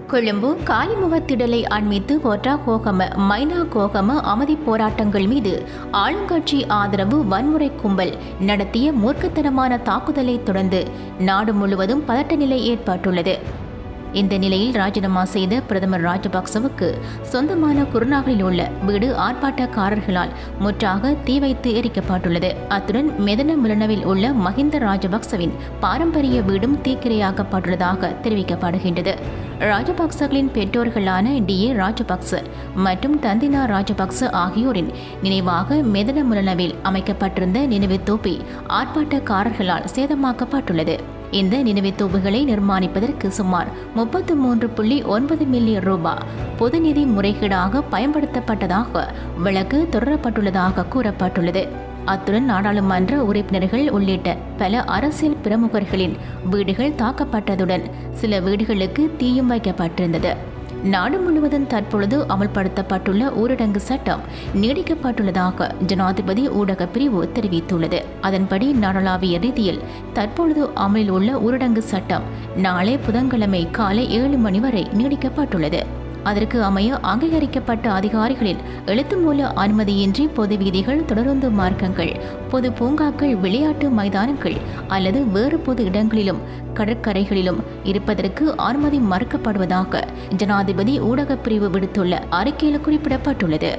கொழும்பு காலிமுகத்திடலை அண்மித்து ஒற்றா கோகம மைனா கோகம அமைதி போராட்டங்கள் மீது ஆளுங்கட்சி ஆதரவு வன்முறை கும்பல் நடத்திய மூர்க்கத்தனமான தாக்குதலை தொடர்ந்து நாடு முழுவதும் பதட்ட நிலை ஏற்பட்டுள்ளது இந்த நிலையில் ராஜினாமா செய்த பிரதமர் ராஜபக்சவுக்கு சொந்தமான குருநாகலில் உள்ள வீடு ஆர்ப்பாட்டக்காரர்களால் முற்றாக தீ வைத்து எரிக்கப்பட்டுள்ளது அத்துடன் மெதன மிலனவில் உள்ள மஹிந்த ராஜபக்சவின் பாரம்பரிய வீடும் தீக்கிரையாக்கப்பட்டுள்ளதாக தெரிவிக்கப்படுகின்றது ராஜபக்சகளின் பெற்றோர்களான டி ஏ ராஜபக்ச மற்றும் தந்தினா ராஜபக்ச ஆகியோரின் நினைவாக மெதன முலனவில் அமைக்கப்பட்டிருந்த நினைவு தோப்பி ஆர்ப்பாட்டக்காரர்களால் சேதமாக்கப்பட்டுள்ளது இந்த நினைவுத் தூபுகளை நிர்மாணிப்பதற்கு சுமார் முப்பத்து மூன்று புள்ளி ஒன்பது மில்லியன் ரூபாய் பொது நிதி முறைகேடாக பயன்படுத்தப்பட்டதாக வழக்கு தொடரப்பட்டுள்ளதாக கூறப்பட்டுள்ளது அத்துடன் நாடாளுமன்ற உறுப்பினர்கள் உள்ளிட்ட பல அரசியல் பிரமுகர்களின் வீடுகள் தாக்கப்பட்டதுடன் சில வீடுகளுக்கு தீயும் வைக்கப்பட்டிருந்தது நாடு முழுவதும் தற்பொழுது அமல்படுத்தப்பட்டுள்ள ஊரடங்கு சட்டம் நீடிக்கப்பட்டுள்ளதாக ஜனாதிபதி ஊடக பிரிவு தெரிவித்துள்ளது அதன்படி நாடளாவிய ரீதியில் தற்பொழுது அமலில் உள்ள ஊரடங்கு சட்டம் நாளை புதன்கிழமை காலை ஏழு மணி வரை நீடிக்கப்பட்டுள்ளது அதற்கு அமைய அங்கீகரிக்கப்பட்ட அதிகாரிகளின் எழுத்து மூல அனுமதியின்றி பொது வீதிகள் தொடருந்து மார்க்கங்கள் பொது பூங்காக்கள் விளையாட்டு மைதானங்கள் அல்லது வேறு பொது இடங்களிலும் கடற்கரைகளிலும் இருப்பதற்கு அனுமதி மறுக்கப்படுவதாக ஜனாதிபதி ஊடகப் பிரிவு விடுத்துள்ள அறிக்கையில் குறிப்பிடப்பட்டுள்ளது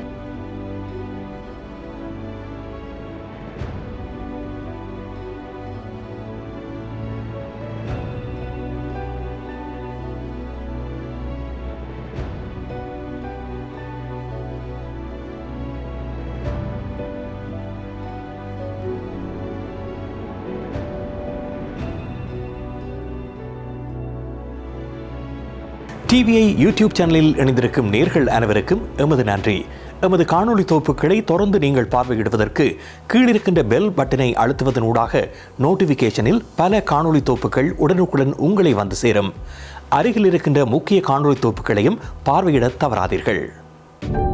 டிவிஐ யூடியூப் சேனலில் இணைந்திருக்கும் நேர்கள் அனைவருக்கும் எமது நன்றி எமது காணொளி தொகுப்புகளை தொடர்ந்து நீங்கள் பார்வையிடுவதற்கு கீழிருக்கின்ற பெல் பட்டனை அழுத்துவதனூடாக நோட்டிஃபிகேஷனில் பல காணொளி தொகுப்புகள் உடனுக்குடன் உங்களை வந்து சேரும் அருகில் இருக்கின்ற முக்கிய காணொளி தொகுப்புகளையும் பார்வையிட தவறாதீர்கள்